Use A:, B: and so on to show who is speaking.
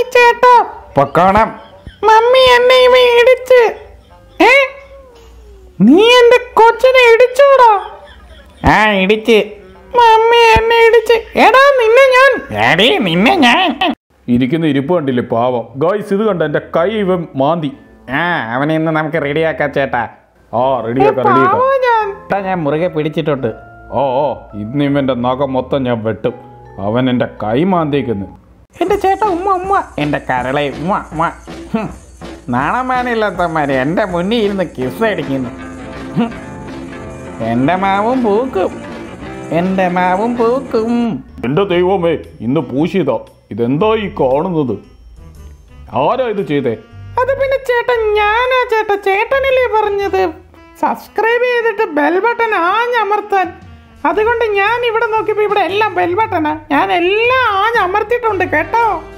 A: Hi ചേട്ടാ
B: പൊക്കോണം
A: mummy എന്നെ ഇവ ഇടിച്ച് ഏ നീ എന്റെ കൊച്ചിനെ ഇടിച്ചോടാ
B: ആ ഇടിച്ച്
A: മമ്മി എന്നെ ഇടിച്ച് എടാ നിന്നെ ഞാൻ
B: എടി നിന്നെ ഞാൻ
C: ഇരിക്കുന്ന ഇരിപ്പ് കണ്ടില്ലേ പാവം ഗായ്സ് ഇത് കണ്ട എൻ്റെ കൈ ഇവൻ മാന്തി
B: ആ അവനെ ഇന്ന് നമുക്ക് റെഡിയാക്കാം ചേട്ടാ
C: ആ റെഡിയാക്കാം റെഡിയാക്കാം
A: പാവം ഞാൻ
B: ചേട്ടാ ഞാൻ മുറുകെ പിടിച്ചിട്ടുണ്ട്
C: ഓ ഓ ഇന്ന് ഇവൻ്റെ നഖം മൊത്തം ഞാൻ വെട്ടും അവൻ എൻ്റെ കൈ മാന്തിയേക്കുന്നു
B: എന്റെ ചേട്ടാ ഉമ്മ ഉമ്മ എന്റെ കരളെ ഉമ്മ ഉമ്മ ഹും. നാണം വേണില്ലാത്തമാര് എന്റെ മുന്നിൽ ഇരുന്ന് കിസ് അടിക്കുന്നു ഹും. എന്റെ മാവും പൂക്കും എന്റെ മാവും പൂക്കും
C: എൻ്റെ ദൈവമേ ഇന്ന് പൂശിയതാ ഇതെന്താ ഈ കാണുന്നത് ആരാ ഇത് ചെയ്തേ
A: അത് പിന്നെ ചേട്ടൻ ഞാനാ ചേട്ടാ ചേട്ടനല്ലേ പറഞ്ഞത് സബ്സ്ക്രൈബ് ചെയ്തിട്ട് ബെൽ ബട്ടൺ ആഞ്ഞമർത്താൻ അതുകൊണ്ട് ഞാൻ ഇവിടെ നോക്കിയപ്പോൾ ഇവിടെ എല്ലാം ബെൽ ബട്ടണാ ഞാൻ എല്ലാം ആഞ്ഞമർത്തിയിട്ടുണ്ട് കേട്ടോ